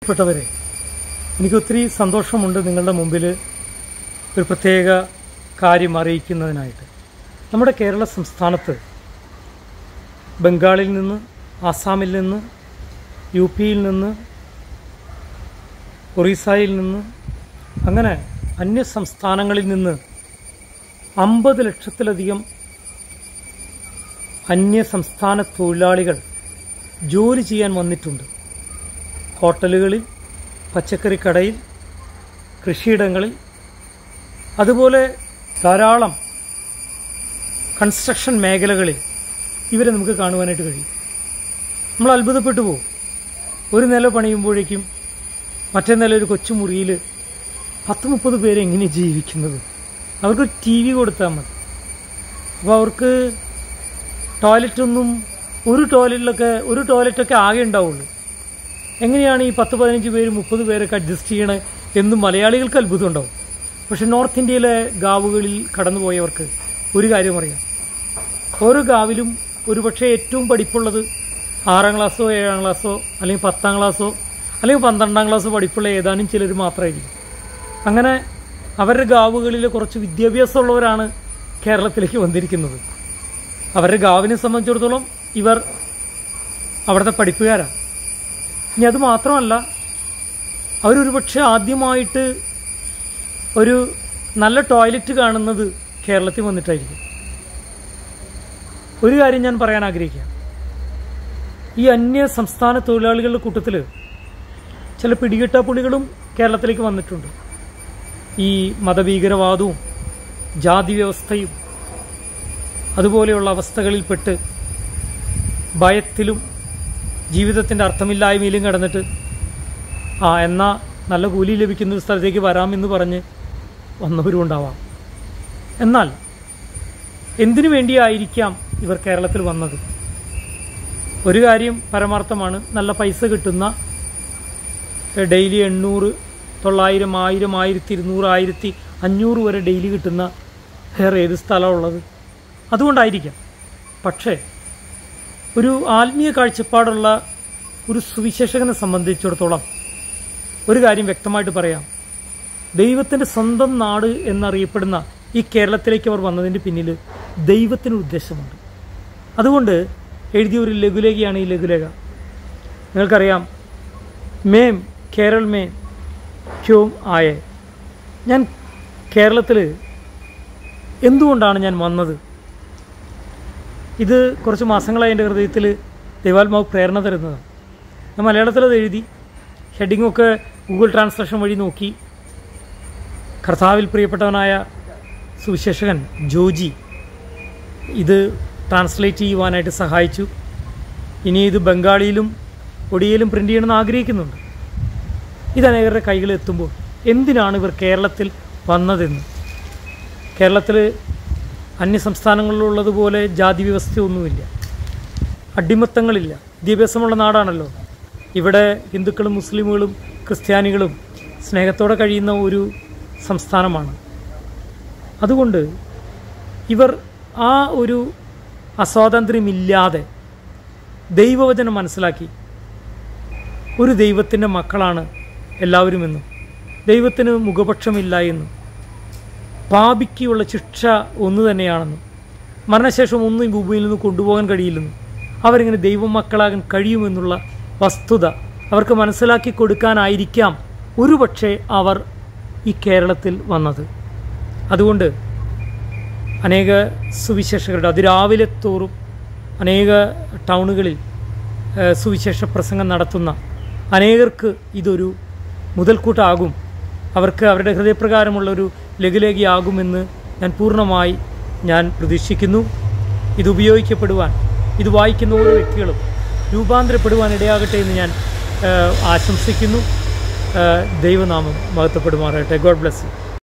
പ്രിയപ്പെട്ടവരെ എനിക്കൊത്തിരി സന്തോഷമുണ്ട് നിങ്ങളുടെ മുമ്പിൽ ഒരു പ്രത്യേക കാര്യം അറിയിക്കുന്നതിനായിട്ട് നമ്മുടെ കേരള സംസ്ഥാനത്ത് ബംഗാളിൽ നിന്ന് ആസാമിൽ നിന്ന് യു പിയിൽ നിന്ന് ഒറീസയിൽ നിന്ന് അങ്ങനെ അന്യ സംസ്ഥാനങ്ങളിൽ നിന്ന് അമ്പത് ലക്ഷത്തിലധികം അന്യ സംസ്ഥാന തൊഴിലാളികൾ ജോലി ചെയ്യാൻ വന്നിട്ടുണ്ട് ഹോട്ടലുകളിൽ പച്ചക്കറി കടയിൽ കൃഷിയിടങ്ങളിൽ അതുപോലെ ധാരാളം കൺസ്ട്രക്ഷൻ മേഖലകളിൽ ഇവരെ നമുക്ക് കാണുവാനായിട്ട് കഴിയും നമ്മൾ അത്ഭുതപ്പെട്ടു പോകും ഒരു നില പണിയുമ്പോഴേക്കും മറ്റേ നില ഒരു കൊച്ചുമുറിയിൽ പത്ത് മുപ്പത് പേര് എങ്ങനെ ജീവിക്കുന്നത് അവർക്ക് ടി വി കൊടുത്താൽ മതി അപ്പോൾ അവർക്ക് ടോയ്ലറ്റൊന്നും ഒരു ടോയ്ലറ്റിലൊക്കെ ഒരു ടോയ്ലറ്റൊക്കെ ആകെ ഉണ്ടാവുള്ളൂ എങ്ങനെയാണ് ഈ പത്ത് പതിനഞ്ച് പേര് മുപ്പത് പേരൊക്കെ അഡ്ജസ്റ്റ് ചെയ്യണേ എന്ന് മലയാളികൾക്ക് അത്ഭുതം ഉണ്ടാവും പക്ഷെ നോർത്ത് ഇന്ത്യയിലെ ഗാവുകളിൽ കടന്നുപോയവർക്ക് ഒരു കാര്യം അറിയാം ഓരോ ഗാവിലും ഒരുപക്ഷെ ഏറ്റവും പഠിപ്പുള്ളത് ആറാം ക്ലാസ്സോ ഏഴാം ക്ലാസ്സോ അല്ലെങ്കിൽ പത്താം ക്ലാസ്സോ അല്ലെങ്കിൽ പന്ത്രണ്ടാം ക്ലാസ്സോ പഠിപ്പുള്ള ഏതാനും ചിലർ മാത്രമായിരിക്കും അങ്ങനെ അവരുടെ ഗാവുകളിൽ കുറച്ച് വിദ്യാഭ്യാസമുള്ളവരാണ് കേരളത്തിലേക്ക് വന്നിരിക്കുന്നത് അവരുടെ ഗാവിനെ സംബന്ധിച്ചിടത്തോളം ഇവർ അവിടുത്തെ പഠിപ്പുകാരാണ് ഇനി അത് മാത്രമല്ല അവരൊരു പക്ഷെ ആദ്യമായിട്ട് ഒരു നല്ല ടോയ്ലറ്റ് കാണുന്നത് കേരളത്തിൽ വന്നിട്ടായിരിക്കും ഒരു കാര്യം ഞാൻ പറയാൻ ആഗ്രഹിക്കുക ഈ അന്യ സംസ്ഥാന തൊഴിലാളികളുടെ കൂട്ടത്തിൽ ചില പിടികിട്ടാപ്പുള്ളികളും കേരളത്തിലേക്ക് വന്നിട്ടുണ്ട് ഈ മതഭീകരവാദവും ജാതി വ്യവസ്ഥയും അതുപോലെയുള്ള അവസ്ഥകളിൽപ്പെട്ട് ഭയത്തിലും ജീവിതത്തിൻ്റെ അർത്ഥമില്ലായ്മയിലും കിടന്നിട്ട് ആ എന്നാ നല്ല കൂലി ലഭിക്കുന്ന ഒരു സ്ഥലത്തേക്ക് വരാമെന്ന് പറഞ്ഞ് വന്നവരും ഉണ്ടാവാം എന്നാൽ എന്തിനു വേണ്ടിയായിരിക്കാം ഇവർ കേരളത്തിൽ വന്നത് ഒരു കാര്യം പരമാർത്ഥമാണ് നല്ല പൈസ കിട്ടുന്ന ഡെയിലി എണ്ണൂറ് തൊള്ളായിരം ആയിരം ആയിരത്തി ഇരുന്നൂറ് ആയിരത്തി അഞ്ഞൂറ് വരെ ഡെയിലി കിട്ടുന്ന വേറെ ഏത് സ്ഥലമുള്ളത് അതുകൊണ്ടായിരിക്കാം പക്ഷേ ഒരു ആത്മീയ കാഴ്ചപ്പാടുള്ള ഒരു സുവിശേഷകനെ സംബന്ധിച്ചിടത്തോളം ഒരു കാര്യം വ്യക്തമായിട്ട് പറയാം ദൈവത്തിൻ്റെ സ്വന്തം നാട് എന്നറിയപ്പെടുന്ന ഈ കേരളത്തിലേക്ക് അവർ വന്നതിൻ്റെ പിന്നിൽ ദൈവത്തിന് ഉദ്ദേശമുണ്ട് അതുകൊണ്ട് എഴുതിയ ഒരു ലഘുലേഖയാണ് ഈ ലഘുലേഖ നിങ്ങൾക്കറിയാം മേം കേരൾ മേം ക്യോം ആയേ ഞാൻ കേരളത്തിൽ എന്തുകൊണ്ടാണ് ഞാൻ വന്നത് ഇത് കുറച്ച് മാസങ്ങളായി എൻ്റെ ഹൃദയത്തിൽ ദൈവാത്മാവ് പ്രേരണ തരുന്നതാണ് ഞാൻ മലയാളത്തിൽ അത് എഴുതി ഹെഡിങ്ങൊക്കെ ഗൂഗിൾ ട്രാൻസ്ലേഷൻ വഴി നോക്കി കർത്താവിൽ പ്രിയപ്പെട്ടവനായ സുവിശേഷകൻ ജോജി ഇത് ട്രാൻസ്ലേറ്റ് ചെയ്യുവാനായിട്ട് സഹായിച്ചു ഇനി ഇത് ബംഗാളിയിലും ഒഡിയയിലും പ്രിൻ്റ് ചെയ്യണമെന്ന് ആഗ്രഹിക്കുന്നുണ്ട് ഇത് അനേകരുടെ കൈകളിൽ എത്തുമ്പോൾ എന്തിനാണ് ഇവർ കേരളത്തിൽ വന്നതെന്ന് കേരളത്തിൽ അന്യസംസ്ഥാനങ്ങളിലുള്ളതുപോലെ ജാതി വ്യവസ്ഥയൊന്നുമില്ല അടിമത്തങ്ങളില്ല വിദ്യാഭ്യാസമുള്ള നാടാണല്ലോ ഇവിടെ ഹിന്ദുക്കളും മുസ്ലിമുകളും ക്രിസ്ത്യാനികളും സ്നേഹത്തോടെ കഴിയുന്ന ഒരു സംസ്ഥാനമാണ് അതുകൊണ്ട് ഇവർ ആ ഒരു അസ്വാതന്ത്ര്യമില്ലാതെ ദൈവവചനം മനസ്സിലാക്കി ഒരു ദൈവത്തിൻ്റെ മക്കളാണ് എല്ലാവരുമെന്നും ദൈവത്തിന് മുഖപക്ഷമില്ല എന്നും പാപിക്കുള്ള ശിക്ഷ ഒന്ന് തന്നെയാണെന്നും മരണശേഷം ഒന്നും ഈ ഭൂമിയിൽ നിന്ന് കൊണ്ടുപോകാൻ കഴിയില്ലെന്നും അവരിങ്ങനെ ദൈവമക്കളാകാൻ കഴിയുമെന്നുള്ള വസ്തുത അവർക്ക് മനസ്സിലാക്കി കൊടുക്കാനായിരിക്കാം ഒരുപക്ഷെ അവർ ഈ കേരളത്തിൽ വന്നത് അതുകൊണ്ട് അനേക സുവിശേഷകരുടെ അതിരാവിലെ തോറും അനേക ടൗണുകളിൽ ഏഹ്, സുവിശേഷ പ്രസംഗം നടത്തുന്ന അനേകർക്ക് ഇതൊരു മുതൽക്കൂട്ടാകും അവർക്ക് അവരുടെ ഹൃദയപ്രകാരമുള്ള ഒരു ലഘുലേഖയാകുമെന്ന് ഞാൻ പൂർണ്ണമായി ഞാൻ പ്രതീക്ഷിക്കുന്നു ഇത് ഉപയോഗിക്കപ്പെടുവാൻ ഇത് വായിക്കുന്ന ഓരോ വ്യക്തികളും രൂപാന്തരപ്പെടുവാൻ ഇടയാകട്ടെ എന്ന് ഞാൻ ഏഹ്, ആശംസിക്കുന്നു ഏഹ്, ദൈവനാമം മഹത്വപ്പെടുമാറാകട്ടെ ഗോഡ് ബ്ലെസ് യു